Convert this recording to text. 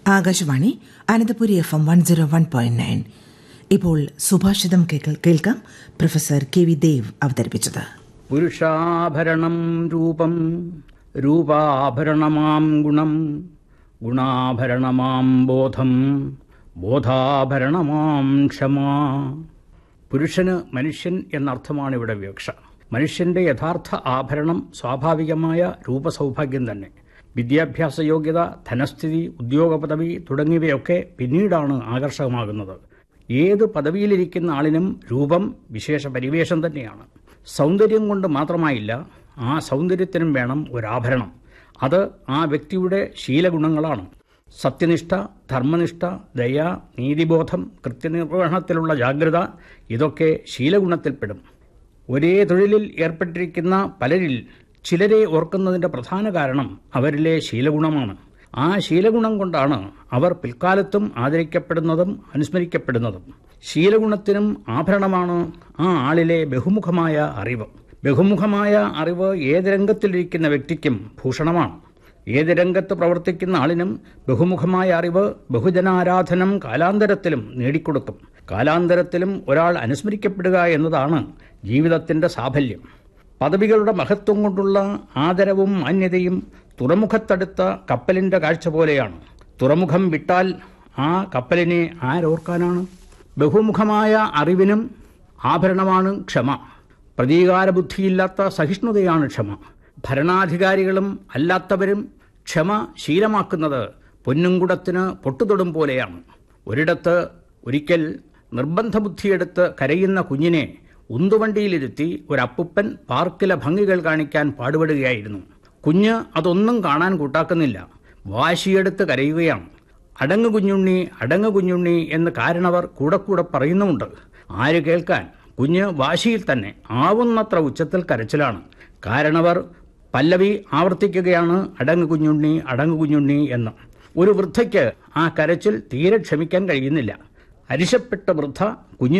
Akashvani Ananthapuri F M one zero one point nine ഇപ്പോൾ സുഭാഷിതം കേൾക്ക- കേൾക്കാം പ്രൊഫസർ കെ വി ദേവ് അവതരിപ്പിച്ചത് പുരുഷാഭരണം രൂപം രൂപാഭരണമാം ഗുണം ഗുണാഭരണമാം ബോധം ബോധാഭരണമാം ക്ഷമാ പുരുഷന് മനുഷ്യൻ എന്നർത്ഥമാണ് ഇവിടെ വിവക്ഷ മനുഷ്യന്റെ യഥാർത്ഥ ആഭരണം സ്വാഭാവികമായ രൂപസൗഭാഗ്യം തന്നെ വിദ്യാഭ്യാസ യോഗ്യത ധനസ്ഥിതി ഉദ്യോഗ പദവി തുടങ്ങിയവയൊക്കെ പിന്നീടാണ് ആകർഷകമാകുന്നത് ഏത് പദവിയിലിരിക്കുന്ന ആളിനും രൂപം വിശേഷ പരിവേഷം തന്നെയാണ് സൗന്ദര്യം കൊണ്ട് മാത്രമായില്ല ആ സൗന്ദര്യത്തിനും വേണം ഒരാഭരണം അത് ആ വ്യക്തിയുടെ ശീലഗുണങ്ങളാണ് സത്യനിഷ്ഠ ധർമ്മനിഷ്ഠ ദയ നീതിബോധം കൃത്യനിർവഹണത്തിലുള്ള ജാഗ്രത ഇതൊക്കെ ശീലഗുണത്തിൽപ്പെടും ഒരേ തൊഴിലിൽ ഏർപ്പെട്ടിരിക്കുന്ന പലരിൽ ചിലരെ ഓർക്കുന്നതിന്റെ പ്രധാന കാരണം അവരിലെ ശീലഗുണമാണ് ആ ശീലഗുണം കൊണ്ടാണ് അവർ പിൽക്കാലത്തും ആദരിക്കപ്പെടുന്നതും അനുസ്മരിക്കപ്പെടുന്നതും ശീലഗുണത്തിനും ആഭരണമാണ് ആ ആളിലെ ബഹുമുഖമായ അറിവ് ബഹുമുഖമായ അറിവ് ഏത് രംഗത്തിലിരിക്കുന്ന വ്യക്തിക്കും ഭൂഷണമാണ് ഏത് രംഗത്ത് പ്രവർത്തിക്കുന്ന ആളിനും ബഹുമുഖമായ അറിവ് ബഹുജനാരാധനം കാലാന്തരത്തിലും നേടിക്കൊടുക്കും കാലാന്തരത്തിലും ഒരാൾ അനുസ്മരിക്കപ്പെടുക എന്നതാണ് ജീവിതത്തിന്റെ സാഫല്യം പദവികളുടെ മഹത്വം കൊണ്ടുള്ള ആദരവും മാന്യതയും തുറമുഖത്തടുത്ത കപ്പലിന്റെ കാഴ്ച പോലെയാണ് തുറമുഖം വിട്ടാൽ ആ കപ്പലിനെ ആരോർക്കാനാണ് ബഹുമുഖമായ അറിവിനും ആഭരണമാണ് ക്ഷമ പ്രതീകാരബുദ്ധിയില്ലാത്ത സഹിഷ്ണുതയാണ് ക്ഷമ ഭരണാധികാരികളും അല്ലാത്തവരും ക്ഷമ ശീലമാക്കുന്നത് പൊന്നുംകുടത്തിന് പൊട്ടുതൊടും പോലെയാണ് ഒരിടത്ത് ഒരിക്കൽ നിർബന്ധ ബുദ്ധിയെടുത്ത് കരയുന്ന കുഞ്ഞിനെ ഉന്തുവണ്ടിയിലിരുത്തി ഒരപ്പുപ്പൻ പാർക്കിലെ ഭംഗികൾ കാണിക്കാൻ പാടുപെടുകയായിരുന്നു കുഞ്ഞ് അതൊന്നും കാണാൻ കൂട്ടാക്കുന്നില്ല വാശിയെടുത്ത് കരയുകയാണ് അടങ്ങ് കുഞ്ഞുണ്ണി അടങ്ങ് കുഞ്ഞുണ്ണി എന്ന് കാരണവർ കൂടെ കൂടെ പറയുന്നുമുണ്ട് ആര് കേൾക്കാൻ കുഞ്ഞ് വാശിയിൽ തന്നെ ആവുന്നത്ര ഉച്ചത്തിൽ കരച്ചിലാണ് കാരണവർ പല്ലവി ആവർത്തിക്കുകയാണ് അടങ്ങ് കുഞ്ഞുണ്ണി അടങ്ങ് കുഞ്ഞുണ്ണി എന്ന് ഒരു വൃദ്ധയ്ക്ക് ആ കരച്ചിൽ തീരെ ക്ഷമിക്കാൻ കഴിയുന്നില്ല അരിശപ്പെട്ട വൃദ്ധ കുഞ്ഞിനെ